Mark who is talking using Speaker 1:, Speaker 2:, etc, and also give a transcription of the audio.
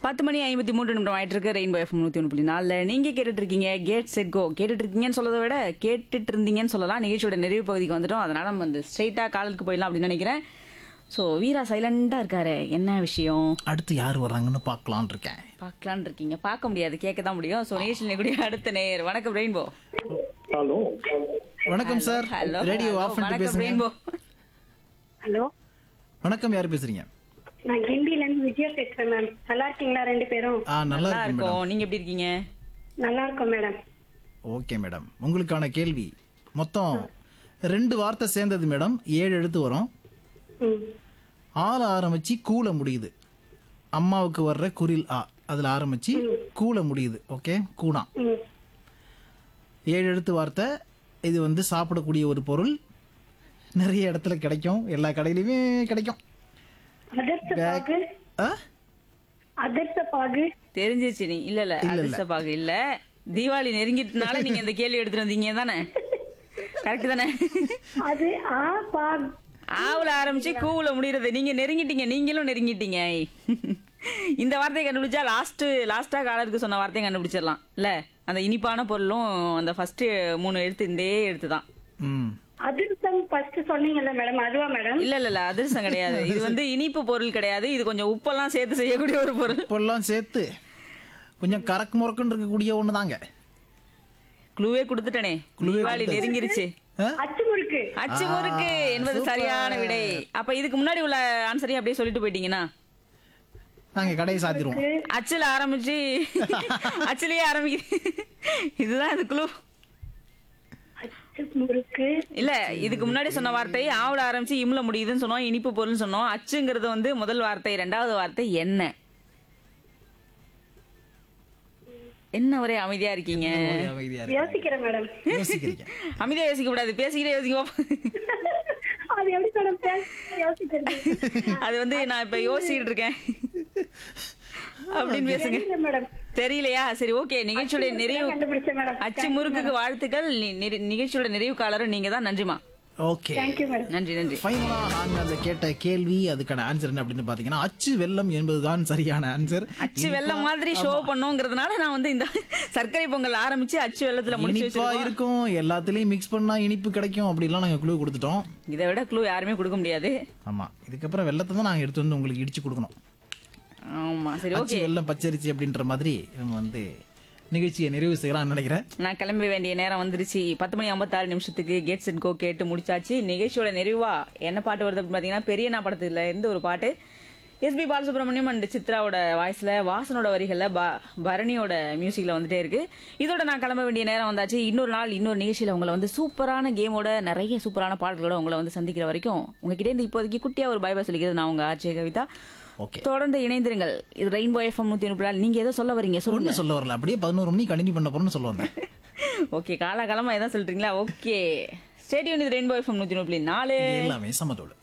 Speaker 1: பத்து மணி ஐம்பத்தி மூன்று நிமிடம் ஆயிட்டு இருக்கு ரெயின்போ எஃப் நூத்தி ஒன்று புள்ளி நாலுல நீங்க கேட்டுட்டு இருக்கீங்க கேட் செட் கோ கேட்டுட்டு இருக்கீங்கன்னு சொல்றதை விட கேட்டுட்டு இருந்தீங்கன்னு சொல்லலாம் நிகழ்ச்சியோட நிறைவு பகுதிக்கு வந்துட்டோம் அதனால நம்ம வந்து ஸ்ட்ரைட்டா காலுக்கு போயிடலாம் அப்படின்னு நினைக்கிறேன் ஸோ வீரா சைலண்டா இருக்காரு என்ன விஷயம்
Speaker 2: அடுத்து யார் வர்றாங்கன்னு பார்க்கலான்னு இருக்கேன்
Speaker 1: பார்க்கலான்னு இருக்கீங்க பார்க்க முடியாது கேட்க தான் முடியும் ஸோ நிகழ்ச்சியில் கூடிய அடுத்த நேர் வணக்கம் ரெயின்போ
Speaker 3: ஹலோ
Speaker 2: வணக்கம் சார்
Speaker 1: ஹலோ
Speaker 2: ரேடியோ ஆஃப் பண்ணிட்டு
Speaker 1: வணக்கம்
Speaker 2: பேசுங்க
Speaker 1: ரெயின்போ
Speaker 4: ஹலோ
Speaker 2: வணக்கம் யார் பேசுறீங்க
Speaker 4: நான் கிண்டில இருந்து விஜயா பேசுறேன் மேம் நல்லா இருக்கீங்களா ரெண்டு பேரும்
Speaker 2: ஆ நல்லா
Speaker 1: நல்லா
Speaker 2: இருக்கு மேடம்
Speaker 1: இருக்கும் நீங்க எப்படி இருக்கீங்க
Speaker 4: நல்லா இருக்கோம் மேடம்
Speaker 2: ஓகே மேடம் உங்களுக்கான கேள்வி மொத்தம் ரெண்டு வார்த்தை சேர்ந்தது மேடம் ஏழு எழுத்து வரும்
Speaker 4: ம்
Speaker 2: ஆள் ஆரம்பிச்சு கூல முடியுது அம்மாவுக்கு வர்ற குரில் ஆ அதுல ஆரம்பிச்சு கூல முடியுது ஓகே கூணா
Speaker 4: ம்
Speaker 2: ஏழு எழுத்து வார்த்தை இது வந்து சாப்பிடக்கூடிய ஒரு பொருள் நிறைய இடத்துல கிடைக்கும் எல்லா கடையிலுமே கிடைக்கும்
Speaker 4: அதிர்ஷ்ட பாகு
Speaker 2: ஆ
Speaker 4: அதிர்ஷ்ட பாகு
Speaker 1: தெரிஞ்சிருச்சு நீ இல்ல இல்ல
Speaker 2: இல்ல, இல்ல.
Speaker 1: அதிர்ஷ்டப்பாக இல்ல தீபாவளி நெருங்கிட்டனால நீங்க இந்த கேள்வி எடுத்துட்டு வந்தீங்க தானே கரெக்ட் தானே
Speaker 4: அது ஆ பாக்
Speaker 1: ஆவுல ஆரம்பிச்சு கூவுல முடியறது நீங்க நெருங்கிட்டீங்க நீங்களும் நெருங்கிட்டீங்க இந்த வார்த்தையை கண்டுபிடிச்சா லாஸ்ட் லாஸ்டா காலருக்கு சொன்ன வார்த்தையை கண்டுபிடிச்சிடலாம் இல்ல அந்த இனிப்பான பொருளும் அந்த ஃபர்ஸ்ட் மூணு எழுத்து இந்த எழுத்து தான்
Speaker 2: ம்
Speaker 4: அதிர்ஷ்டம் ஃபர்ஸ்ட் சொன்னீங்கல்ல மேடம் அதுவா மேடம்
Speaker 1: இல்ல இல்ல இல்ல அதிர்ஷ்டம் கிடையாது இது வந்து இனிப்பு பொருள் கிடையாது இது கொஞ்சம் உப்பெல்லாம் சேர்த்து செய்யக்கூடிய ஒரு பொருள்
Speaker 2: இப்பெல்லாம் சேர்த்து கொஞ்சம் கறக்கு முறக்குன்னு இருக்கக்கூடிய ஒன்று தாங்க
Speaker 1: குழுவே கொடுத்துட்டனே தீபாவளி நெருங்கிருச்சு
Speaker 4: அச்சு முறுக்கு
Speaker 1: அச்சு முறுக்கு என்பது சரியான விடை அப்ப இதுக்கு முன்னாடி உள்ள ஆன்சரையும் அப்படியே சொல்லிட்டு போயிட்டீங்கன்னா
Speaker 2: நாங்கள் கடையை சாத்திடுவோம்
Speaker 1: அச்சுல ஆரம்பிச்சு அச்சுலயே ஆரம்பிக்குது இதுதான் இது குழு
Speaker 4: அச்சு முறுக்கு
Speaker 1: இல்ல இதுக்கு முன்னாடி சொன்ன வார்த்தை ஆவுல ஆரம்பிச்சு இம்ல முடியுதுன்னு சொன்னோம் இனிப்பு பொருள்னு சொன்னோம் அச்சுங்கிறது வந்து முதல் வார்த்தை ரெண்டாவது வார்த்தை என்ன என்ன ஒரே அமைதியா இருக்கீங்க
Speaker 2: அமைதியா இருக்கு.
Speaker 4: யோசிக்கிறேன் மேடம்
Speaker 2: யோசிக்கிறீங்க
Speaker 1: அமைதியா யோசிக்க கூடாது பேசிக்கிட்டே யோசிக்க
Speaker 4: அது எப்படி மேடம் பேச யோசிக்கிறது
Speaker 1: அது வந்து நான் இப்ப யோசிச்சுட்டு இருக்கேன் அப்படின்னு பேசுங்க
Speaker 4: தெரியல மேடம்
Speaker 1: தெரியலையா சரி ஓகே நிகழ்ச்சியோட நிறைவு
Speaker 4: கண்டுபிடிச்சேன் மேடம்
Speaker 1: அச்சு முறுக்குக்கு வாழ்த்துக்கள் நி- நிறை- நிகழ்ச்சியோட நிறைவு காலரும் நீங்க தான் நன்றிமா
Speaker 2: ஓகே
Speaker 4: தேங்க்யூ மேடம்
Speaker 1: நன்றி நன்றி
Speaker 2: ஃபைனலா நாங்க அந்த கேட்ட கேள்வி அதுக்கான ஆன்சர் என்ன அப்படின்னு பாத்தீங்கன்னா அச்சு வெள்ளம் என்பதுதான் சரியான ஆன்சர்
Speaker 1: அச்சு வெள்ளம் மாதிரி ஷோ பண்ணுங்கிறதுனால நான் வந்து இந்த சர்க்கரை பொங்கல் ஆரம்பிச்சு அச்சு வெள்ளத்துல முடிச்சு
Speaker 2: இனிப்பா
Speaker 1: வச்சிருக்கோம்
Speaker 2: இருக்கும் எல்லாத்துலயும் மிக்ஸ் பண்ணா இனிப்பு கிடைக்கும் அப்படிலாம் நாங்க குழு கொடுத்துட்டோம்
Speaker 1: இதை விட க்ளூ யாருமே கொடுக்க முடியாது
Speaker 2: ஆமா இதுக்கப்புறம் வெள்ளத்தை தான் நாங்க எடுத்து வந்து உங்களுக்கு இடிச்சு கொடுக்கணும்
Speaker 1: ஆமா சரி
Speaker 2: அச்சு
Speaker 1: ஓகே
Speaker 2: வெள்ளம் பச்சரிசி அப்படின்ற மாதிரி இவங்க வந்து நிகழ்ச்சியை நிறைவு செய்யலாம்னு நினைக்கிறேன்
Speaker 1: நான் கிளம்ப வேண்டிய நேரம் வந்துருச்சு பத்து மணி ஐம்பத்தாறு நிமிஷத்துக்கு கேட்ஸ் அண்ட் கோ கேட்டு முடிச்சாச்சு நிகழ்ச்சியோட நிறைவா என்ன பாட்டு வருது அப்படின்னு பாத்தீங்கன்னா பெரியண்ணா படத்துல இருந்து ஒரு பாட்டு எஸ்பி பாலசுப்ரமணியம் அண்ட் சித்ராவோட வாய்ஸ்ல வாசனோட வரிகள்ல ப- பரணியோட மியூசிக்ல வந்துட்டே இருக்கு இதோட நான் கிளம்ப வேண்டிய நேரம் வந்தாச்சு இன்னொரு நாள் இன்னொரு நிகழ்ச்சியில உங்களை வந்து சூப்பரான கேமோட நிறைய சூப்பரான பாடல்களோட உங்களை வந்து சந்திக்கிற வரைக்கும் உங்ககிட்ட இருந்து இப்போதைக்கு குட்டியா ஒரு பை பை சொல்லிக்கிறது நான் உங்க ஆட்சிய கவிதா
Speaker 2: ஓகே
Speaker 1: தொடர்ந்து இணைந்திருங்கள் இது ரெயின்போ எஃப்எம் நூத்தி ஒன்று நீங்க ஏதோ சொல்ல வரீங்க சொல்லுங்க
Speaker 2: ஒண்ணு சொல்ல வரல அப்படியே பதினோரு மணி கண்டினியூ பண்ண போறோம்னு சொல்ல வந்தேன்
Speaker 1: ஓகே காலாகாலமா எதாவது சொல்றீங்களா ஓகே ஸ்டேடியம் இது ரெயின்போ எஃப்எம் நூத்தி ஒன்று நாலு
Speaker 2: எல்லாமே சமதோடு